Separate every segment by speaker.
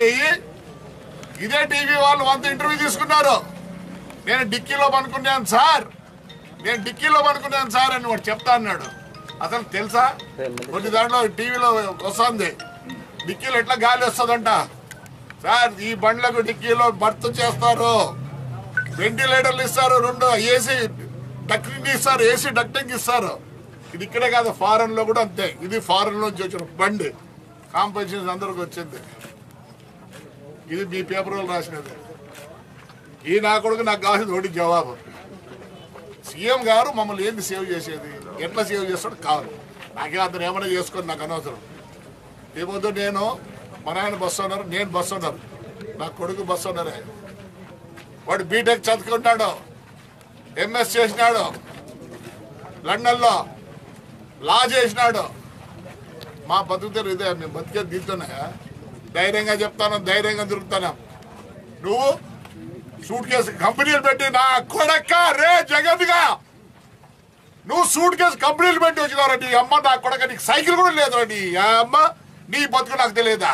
Speaker 1: అయ్యి ఇదే టీవీ వాళ్ళు వంత ఇంటర్వ్యూ తీసుకున్నారు నేను డిక్కీలో పనుకున్నాను సార్ నేను డిక్కీలో పనుకున్నాను సార్ అని వాడు చెప్తా అన్నాడు అసలు తెలుసా కొన్ని దాంట్లో టీవీలో వస్తుంది డిక్కీలో ఎట్లా గాలి వస్తుందంట సార్ ఈ బండ్లకు డిక్కీలో భర్త చేస్తారు వెంటిలేటర్లు ఇస్తారు రెండు ఏసీ డక్టింగ్ ఇస్తారు ఏసీ డక్టింగ్ ఇస్తారు ఇది ఇక్కడే కాదు ఫారెన్ లో కూడా అంతే ఇది ఫారెన్ నుంచి వచ్చిన బండి కాంపిటీషన్స్ అందరికి వచ్చింది ఇది మీ పేపర్ వాళ్ళు రాసినది ఈ నా కొడుకు నాకు కావాల్సింది ఒకటి జవాబు సీఎం గారు మమ్మల్ని ఏంది సేవ్ చేసేది ఎట్లా సేవ్ చేస్తాడు కావాలి నాకే అతను ఏమైనా చేసుకొని నాకు అనవసరం ఏమొద్దు నేను మా నాయన బస్సు ఉన్నారు నేను బస్సు ఉన్నారు నా కొడుకు బస్సు ఉన్నారే వాడు బీటెక్ చదువుకుంటాడు ఎంఎస్ చేసినాడు లండన్లో లా చేసినాడు మా బతుకుతారు ఇదే మేము బతికేది దీంతోనే ధైర్యంగా చెప్తాను ధైర్యంగా దొరుకుతాను నువ్వు సూట్ కేసు కంపెనీలు పెట్టి నా కొడక్క రే జగత్గా నువ్వు సూట్ కేసు కంపెనీలు పెట్టి వచ్చినావు నీ అమ్మ నా కొడక నీకు సైకిల్ కూడా లేదు నీ అమ్మ నీ బతుకు నాకు తెలియదా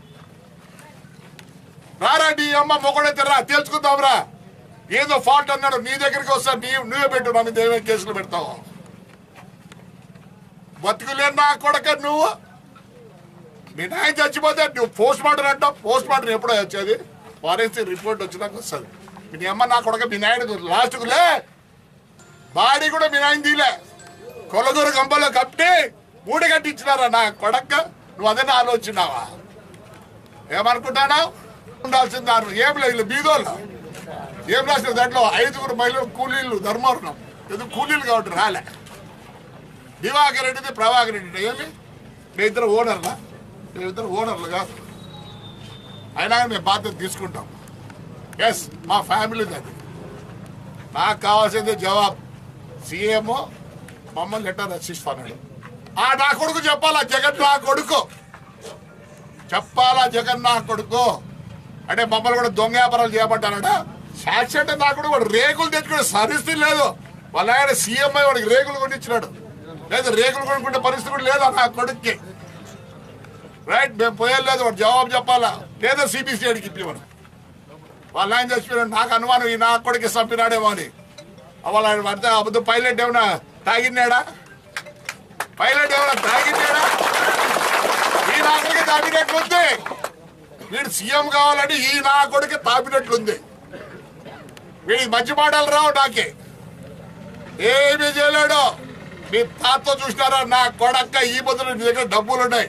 Speaker 1: రారా నీ అమ్మ మొగడైతే రా తేల్చుకుందాంరా ఏదో ఫాల్ట్ అన్నాడు నీ దగ్గరికి వస్తా నీ నువ్వే పెట్టు నన్ను దేవే కేసులు పెడతావు బతుకులేని నా కొడక నువ్వు మీ నాయన చచ్చిపోతే నువ్వు పోస్ట్ మార్టం అంటావు పోస్ట్ మార్టం ఎప్పుడో వచ్చేది ఫారెన్సిక్ రిపోర్ట్ వచ్చినాక వస్తుంది మీ అమ్మ నా కొడక మీ నాయన లాస్ట్కు లే బాడీ కూడా మీ నాయన తీలే కొలగూరు గంపలో కట్టి మూడు కట్టించినారా నా కొడక నువ్వు అదే ఆలోచనావా ఏమనుకుంటానావు ఉండాల్సింది దారు ఏం లేదు వీళ్ళు బీదోళ్ళు ఏం రాసిన దాంట్లో ఐదుగురు మహిళలు కూలీలు ధర్మవరణం ఎందుకు కూలీలు కాబట్టి రాలే దివాకర్ రెడ్డిది ప్రభాకర్ రెడ్డి ఏమి మీ ఇద్దరు ఓనర్లా మీ ఇద్దరు ఓనర్లు కాదు అయినా కానీ మేము బాధ్యత తీసుకుంటాం ఎస్ మా ఫ్యామిలీది అది నాకు కావాల్సింది జవాబు సీఎం మమ్మల్ని లెటర్ రచిస్తాడు ఆ నా కొడుకు చెప్పాలా జగన్ నా కొడుకు చెప్పాలా జగన్ నా కొడుకు అంటే మమ్మల్ని కూడా దొంగ వ్యాపారాలు చేయబడ్డారట సాక్షి అంటే నా కొడుకు వాడు రేకులు తెచ్చుకునే పరిస్థితి లేదు వాళ్ళ ఆయన సీఎం అయి వాడికి రేకులు కొనిచ్చినాడు లేదు రేకులు కొనుక్కుంటే పరిస్థితి కూడా లేదు నా కొడుక్కి రైట్ మేము పోయలేదు వాడు జవాబు చెప్పాలా లేదా సిబిసి అడిగి ఇప్పమని వాళ్ళ ఆయన చచ్చిపోయినాడు నాకు అనుమానం ఈ నా కొడుకు చంపినాడేమో అని వాళ్ళ ఆయన పడితే అబద్ధం పైలట్ ఏమన్నా తాగినాడా పైలట్ ఏమన్నా తాగినాడా ఈ నా కొడుకు తాగినట్లుంది వీడు సీఎం కావాలని ఈ నా కొడుకు తాపినట్లుంది వీడికి మంచి మాటలు రావు నాకే ఏమీ చేయలేడు మీ తాత చూసినారా నా కొడక్క ఈ బదులు నీ దగ్గర డబ్బులు ఉన్నాయి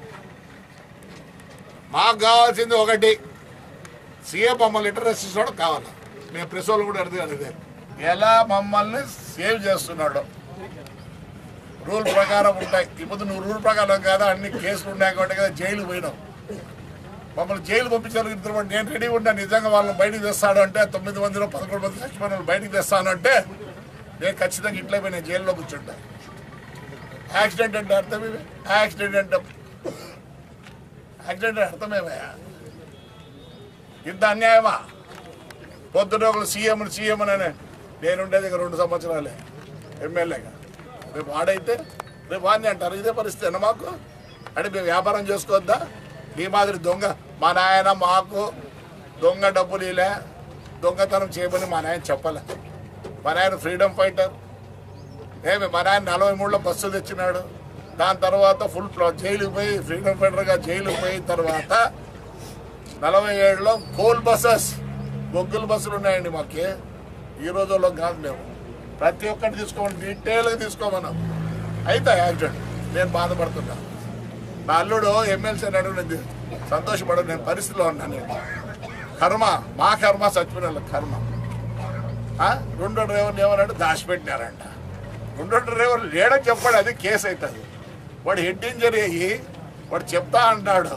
Speaker 1: మాకు కావాల్సింది ఒకటి సీఎం మమ్మల్ని ఇంటరెస్ట్ ఇస్తున్నాడు కావాలి మేము ప్రెస్ వాళ్ళు కూడా అడిగారు ఇదే ఎలా మమ్మల్ని సేవ్ చేస్తున్నాడు రూల్ ప్రకారం ఉంటాయి ఇప్పుడు నువ్వు రూల్ ప్రకారం కదా అన్ని కేసులు ఉన్నాయి కాబట్టి కదా జైలు పోయినావు మమ్మల్ని జైలు పంపించారు ఇద్దరు నేను రెడీ ఉన్నా నిజంగా వాళ్ళని బయటికి తెస్తాడు అంటే తొమ్మిది మందిలో పదకొండు మంది చచ్చిపోయిన వాళ్ళు బయటికి తెస్తాను అంటే నేను ఖచ్చితంగా ఇట్లా పోయి నేను జైల్లో కూర్చుంటా యాక్సిడెంట్ అంటే అర్థం ఇవి యాక్సిడెంట్ అంటే యాక్సిడెంట్ అంటే అర్థమేమయ్యా ఇంత అన్యాయమా పొద్దున ఒకరు సీఎం సీఎం అని నేను ఉండేది ఇక రెండు సంవత్సరాలే ఎమ్మెల్యేగా రేపు ఆడైతే రేపు వాడిని అంటారు ఇదే పరిస్థితి అన్న మాకు అంటే మేము వ్యాపారం చేసుకోవద్దా ఈ మాదిరి దొంగ మా నాయన మాకు దొంగ డబ్బులు ఇలా దొంగతనం చేయమని మా నాయన చెప్పలే మా నాయన ఫ్రీడమ్ ఫైటర్ ఏమి మా నాయన నలభై మూడులో బస్సు తెచ్చినాడు దాని తర్వాత ఫుల్ జైలుకి పోయి ఫ్రీడమ్ ఫైటర్గా జైలుకి పోయిన తర్వాత నలభై ఏడులో కోల్ బస్సెస్ బొగ్గుల బస్సులు ఉన్నాయండి మాకి ఈ రోజుల్లో కాదు మేము ప్రతి ఒక్కటి తీసుకోమని డీటెయిల్గా తీసుకోమన్నాం అయితే యాక్సిడెంట్ నేను బాధపడుతున్నా నా అల్లుడు ఎమ్మెల్సీ అని అడిగినది సంతోషపడు నేను పరిస్థితిలో ఉన్నాను నేను కర్మ మా కర్మ చచ్చిపోయిన వాళ్ళ కర్మ ఆ? రెండో డ్రైవర్లు ఏమన్నాడు దాచిపెట్టినారంట రెండో డ్రైవర్లు లేడని చెప్పాడు అది కేసు అవుతుంది వాడు హెడ్ ఇంజరీ అయ్యి వాడు చెప్తా అంటాడు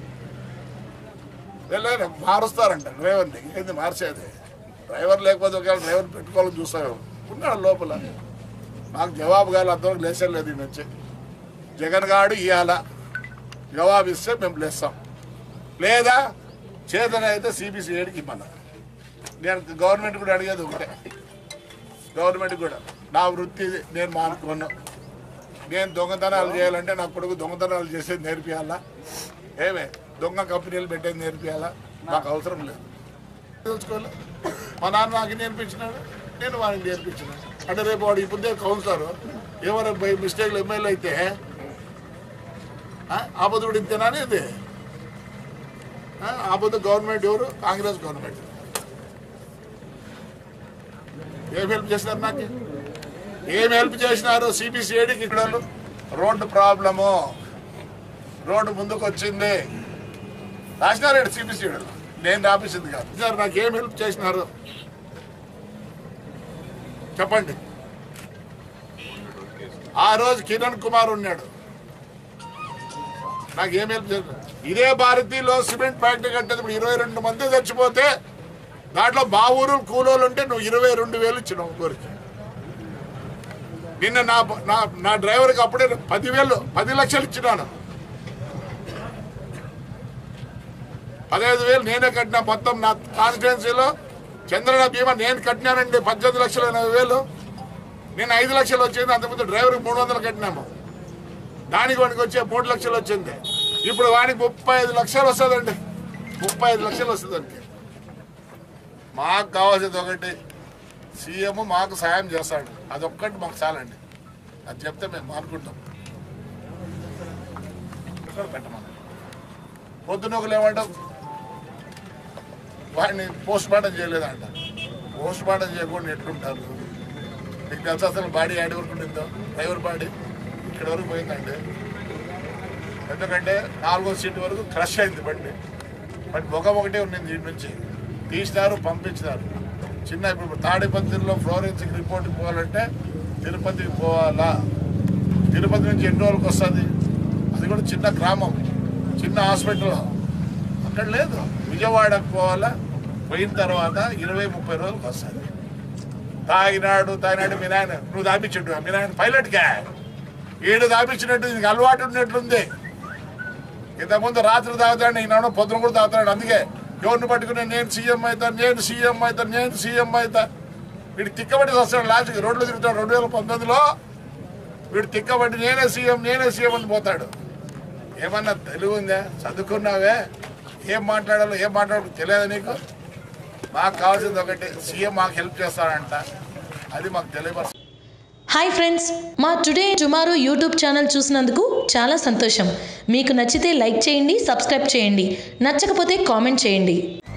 Speaker 1: వెళ్ళారు మారుస్తారంట డ్రైవర్ని ఏంది మార్చేది డ్రైవర్ లేకపోతే ఒకవేళ డ్రైవర్ పెట్టుకోవాలని చూస్తాను ఉన్నాడు లోపల నాకు జవాబు కావాలి అంతవరకు లేచలేదు ఈయన వచ్చి జగన్ గాడు ఇవాళ జవాబు ఇస్తే మేము లేస్తాం లేదా చేతన అయితే సిబిసి ఏడికి ఇమ్మన్నా నేను గవర్నమెంట్ కూడా అడిగేది ఒకటే గవర్నమెంట్ కూడా నా వృత్తి ఇది, నేను మానుకోను నేను దొంగతనాలు చేయాలంటే నా కొడుకు దొంగతనాలు చేసేది నేర్పియాలా ఏమే దొంగ కంపెనీలు పెట్టేది నేర్పియాలా నాకు అవసరం లేదు తెలుసుకోవాలి మా నాన్న నాకు నేర్పించినాడు నేను వాడికి నేర్పించినాడు అంటే రేపు వాడు ఇప్పుడు కౌన్సిలర్ ఎవరు బై మిస్టేక్లు ఎమ్మెల్యే అయితే ఆ, ఆపద ఇంతేనా ఇది ఆ, ఆపద గవర్నమెంట్ ఎవరు కాంగ్రెస్ గవర్నమెంట్ ఏం హెల్ప్ చేసినారు నాకు ఏం హెల్ప్ చేసినారు సిబిసిఐడికి ఇక్కడ వాళ్ళు? రోడ్డు ప్రాబ్లము రోడ్డు ముందుకు వచ్చింది రాసినారు సిబిసిఐడి నేను రాపించింది కాదు సార్ నాకు ఏం హెల్ప్ చేసినారు చెప్పండి ఆ రోజు కిరణ్ కుమార్ ఉన్నాడు నాకు ఏం హెల్ప్ చేశారు ఇదే భారతీలో సిమెంట్ ఫ్యాక్టరీ కట్టేది ఇరవై రెండు మంది చచ్చిపోతే దాంట్లో మా ఊరు కూలోళ్ళు ఉంటే నువ్వు ఇరవై రెండు వేలు ఇచ్చినావు ఊరికి నిన్న నా నా నా డ్రైవర్కి అప్పుడే పదివేలు పది లక్షలు ఇచ్చినాను పదహైదు వేలు నేనే కట్టినా మొత్తం నా కాన్స్టిట్యున్సీలో చంద్రన బీమా నేను కట్టినానండి పద్దెనిమిది లక్షల ఎనభై వేలు నేను ఐదు లక్షలు వచ్చింది అంతకుముందు డ్రైవర్కి మూడు వందలు కట్టినాము దానికి వానికి వచ్చే మూడు లక్షలు వచ్చింది ఇప్పుడు వానికి ముప్పై ఐదు లక్షలు వస్తుందండి ముప్పై ఐదు లక్షలు వస్తుందండి మాకు కావాల్సింది ఒకటి సీఎం మాకు సాయం చేస్తాడు అదొక్కటి మాకు చాలండి అది చెప్తే మేము మానుకుంటాం ఇక్కడ పెట్టమని పొద్దున ఒకరు ఏమంటాం వాడిని పోస్ట్ మార్టం చేయలేదంట పోస్ట్ మార్టం చేయకుండా ఎట్లుంటారు మీకు తెలుసా అసలు బాడీ యాడ్ వరకు ఉండిందో డ్రైవర్ బాడీ ఇక్కడ వరకు పోయిందండి ఎందుకంటే నాలుగో సీట్ వరకు క్రష్ అయింది బండి బట్ ముఖం ఒకటే ఉన్నింది ఇంటి నుంచి తీసినారు పంపించినారు చిన్న ఇప్పుడు తాడిపత్రిలో ఫ్లోరెన్సిక్ రిపోర్ట్కి పోవాలంటే తిరుపతికి పోవాలా తిరుపతి నుంచి ఎన్ని రోజులకు వస్తుంది అది కూడా చిన్న గ్రామం చిన్న హాస్పిటల్ అక్కడ లేదు విజయవాడకు పోవాలా పోయిన తర్వాత ఇరవై ముప్పై రోజులకు వస్తుంది తాగినాడు తాగినాడు మీ నాయన నువ్వు దాపించుంటు మీ నాయన పైలట్గా ఏడు దాపించినట్టు నీకు అలవాటు ఉన్నట్లుంది ఇంతకుముందు రాత్రి తాగుతాడు ఈనాడు పొద్దున కూడా తాగుతాడు అందుకే ఎవరిని పట్టుకుని నేను సీఎం అవుతా నేను సీఎం అవుతా నేను సీఎం అవుతా వీడు తిక్కబడి వస్తాడు లాస్ట్కి రోడ్లు తిరుగుతాడు రెండు వేల పంతొమ్మిదిలో వీడు తిక్కబడి నేనే సీఎం నేనే సీఎం అని పోతాడు ఏమన్నా తెలివి ఉందా చదువుకున్నావే ఏం మాట్లాడాలో ఏం మాట్లాడాలో తెలియదు నీకు మాకు కావాల్సింది ఒకటి సీఎం మాకు హెల్ప్ చేస్తాడంట అది మాకు తెలియపరచ
Speaker 2: హాయ్ ఫ్రెండ్స్ మా టుడే టుమారో యూట్యూబ్ ఛానల్ చూసినందుకు చాలా సంతోషం మీకు నచ్చితే లైక్ చేయండి సబ్స్క్రైబ్ చేయండి నచ్చకపోతే కామెంట్ చేయండి